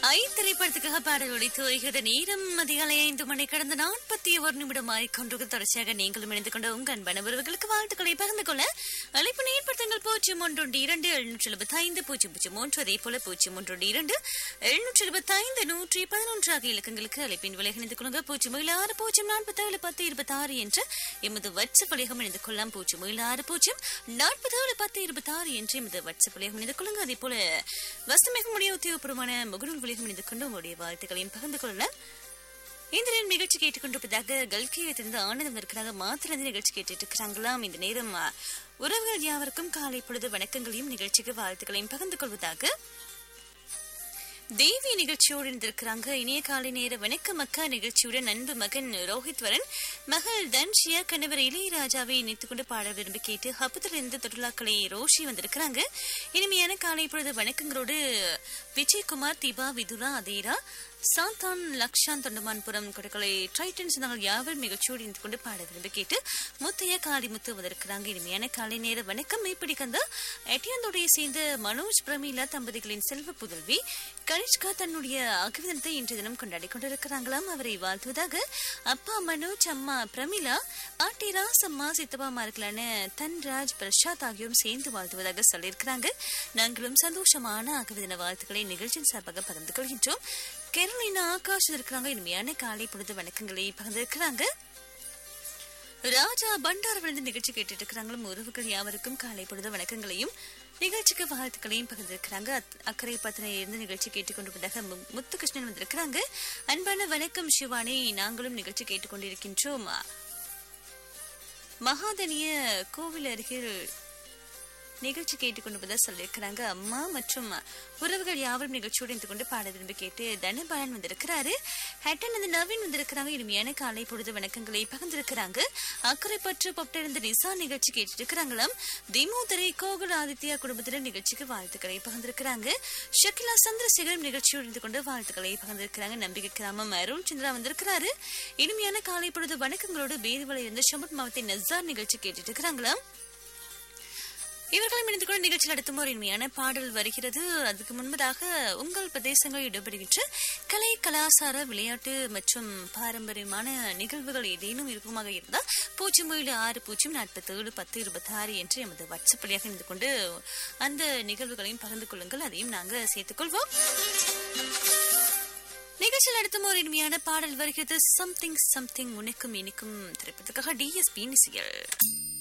ஐ திரைப்படத்துக்காக பாடல் ஒழித்து வருகிறது நேரம் அதிகாலை ஐந்து மணி கடந்த நாற்பத்தி ஒரு நிமிடம் ஆய்கொண்டு தொடர்ச்சியாக நீங்களும் இணைந்து கொண்ட உங்கள் அன்பான உறவுகளுக்கு வாழ்த்துக்களை பகிர்ந்து கொள்ள அழைப்பு ஏற்படுத்துங்கள் பூஜ்ஜியம் ஒன்று இரண்டு எழுநூற்றி எழுபத்தி ஐந்து பூஜ்ஜியம் பூஜ்ஜியம் மூன்று அதே போல பூஜ்ஜியம் ஒன்று இரண்டு எழுநூற்றி எழுபத்தி ஐந்து நூற்றி பதினொன்று ஆகிய இலக்கங்களுக்கு அழைப்பின் விலை இணைந்து கொள்ளுங்க பூஜ்ஜியம் ஏழு ஆறு பூஜ்ஜியம் நாற்பத்தி ஏழு பத்து இருபத்தி ஆறு என்ற எமது வாட்ஸ்அப் வழியாக இணைந்து கொள்ளலாம் பூஜ்ஜியம் ஏழு ஆறு பூஜ்ஜியம் நாற்பத்தி ஏழு பத்து இருபத்தி ஆறு என்று எமது வாட்ஸ்அப் வழியாக இணைந்து கொள்ளுங்க அதே போல வசமிகமுடைய உத்தியோகபூர்வமான முகநூல் வழியாக இணைந்து கொண்டு உங்களுடைய வாழ்த்துக்களையும் பகிர்ந்து கொள்ளலாம் இந்த நேரம் நிகழ்ச்சி கேட்டுக்கொண்டிருப்பதாக கல்கியத்திலிருந்து ஆனந்தம் இருக்கிறாங்க மாத்திர நிகழ்ச்சி கேட்டுட்டு இருக்கிறாங்களாம் இந்த நேரம் அஹ், உறவுகள் யாவருக்கும் காலை பொழுது வணக்கங்களையும் நிகழ்ச்சிக்கு வாழ்த்துக்களையும் பகிர்ந்து கொள்வதாக தேவி நிகழ்ச்சியோடு இருந்திருக்கிறாங்க இனிய காலை நேர வணக்கம் அக்கா நிகழ்ச்சியுடன் அன்பு மகன் ரோஹித் வரன் மகள் தன்ஷியா கணவர் இளையராஜாவை இணைத்துக் கொண்டு பாட விரும்பி கேட்டு ஹப்புத்திலிருந்து தொற்றுலாக்களை ரோஷி வந்திருக்கிறாங்க இனிமையான காலை பொழுது வணக்கங்களோடு விஜயகுமார் திபா விதுலா அதேரா சாந்தான் லக்ஷான் தொண்டமான்புரம் கொடக்கலை ட்ரைட்டன்ஸ் நாங்கள் யாவரும் நிகழ்ச்சியோடு இருந்து கொண்டு பாட விரும்பி கேட்டு முத்தையா காளிமுத்து வந்திருக்கிறாங்க இனிமையான காலை நேர வணக்கம் இப்படி கந்த எட்டியாந்தோடைய சேர்ந்த மனோஜ் பிரமீலா தம்பதிகளின் செல்வ புதல்வி கனிஷ்கா தன்னுடைய அகிவிதனத்தை இன்றைய தினம் கொண்டாடி கொண்டிருக்கிறாங்களாம் அவரை வாழ்த்துவதாக அப்பா மனோஜ் அம்மா பிரமிளா பாட்டி ராசம்மா சித்தப்பாமா இருக்கலான தன்ராஜ் பிரசாத் ஆகியோரும் சேர்ந்து வாழ்த்துவதாக சொல்லியிருக்கிறாங்க நாங்களும் சந்தோஷமான அகவிதன வாழ்த்துக்களை நிகழ்ச்சியின் சார்பாக பகிர்ந்து கொள்கின்றோம் கேரளினா ஆகாஷ் இருக்கிறாங்க இனிமையான காலை பொழுது வணக்கங்களை பகிர்ந்திருக்கிறாங்க ராஜா பண்டார் விழுந்து நிகழ்ச்சி கேட்டுட்டு இருக்கிறாங்களும் உறவுகள் யாவருக்கும் காலை பொழுது வணக்கங்களையும் நிகழ்ச்சிக்கு வாழ்த்துக்களையும் பகிர்ந்திருக்கிறாங்க அத்- அக்கறை பத்தின இருந்து நிகழ்ச்சி கேட்டுக்கொண்டிருப்பதாக மு- முத்துகிருஷ்ணன் வந்திருக்கிறாங்க அன்பான வணக்கம் சிவானி நாங்களும் நிகழ்ச்சி கேட்டுக்கொண்டிருக்கின்றோம் மகாதனிய கோவில் அருகில் நிகழ்ச்சி கேட்டுக்கொண்டு சொல்லியிருக்கிறாங்க அம்மா மற்றும் உறவுகள் யாவரும் நிகழ்ச்சியோடு இருந்து கொண்டு பாட விரும்பி கேட்டு தனபாலன் வந்திருக்கிறாரு ஹட்டன் அந்த நவீன் வந்திருக்கிறாங்க இனிமையான காலை பொழுது வணக்கங்களை பகிர்ந்திருக்கிறாங்க அக்கறை பற்று பொட்டிருந்த நிசா நிகழ்ச்சி கேட்டுட்டு இருக்கிறாங்களாம் திமுதரை கோகுல் ஆதித்யா குடும்பத்தினர் நிகழ்ச்சிக்கு வாழ்த்துக்களை பகிர்ந்திருக்கிறாங்க ஷக்கிலா சந்திரசேகரம் நிகழ்ச்சியோடு இருந்து கொண்டு வாழ்த்துக்களை பகிர்ந்திருக்கிறாங்க நம்பிக்கை கிராமம் அருள் சந்திரா வந்திருக்கிறாரு இனிமையான காலை பொழுது வணக்கங்களோடு வேதுவலை இருந்து ஷம்பட் மாவட்டத்தின் நசார் நிகழ்ச்சி கேட்டுட்டு இருக்கிறாங்களாம் இவர்களும் இணைந்து கொண்டு நிகழ்ச்சி நடத்தும் ஒரு இனிமையான பாடல் வருகிறது அதுக்கு முன்பதாக உங்கள் பிரதேசங்களில் இடம்பெறுகின்ற கலை கலாசார விளையாட்டு மற்றும் பாரம்பரியமான நிகழ்வுகள் ஏதேனும் இருக்குமாக இருந்தால் பூஜ்ஜியம் ஏழு ஆறு பூஜ்ஜியம் நாற்பத்தி ஏழு பத்து இருபத்தி ஆறு என்று எமது வாட்ஸ்அப் வழியாக இணைந்து கொண்டு அந்த நிகழ்வுகளையும் பகிர்ந்து கொள்ளுங்கள் அதையும் நாங்கள் சேர்த்துக்கொள்வோம் நிகழ்ச்சியில் அடுத்தும் ஒரு இனிமையான பாடல் வருகிறது சம்திங் சம்திங் உனக்கும் இனிக்கும் திரைப்படத்துக்காக டிஎஸ்பி இசையல்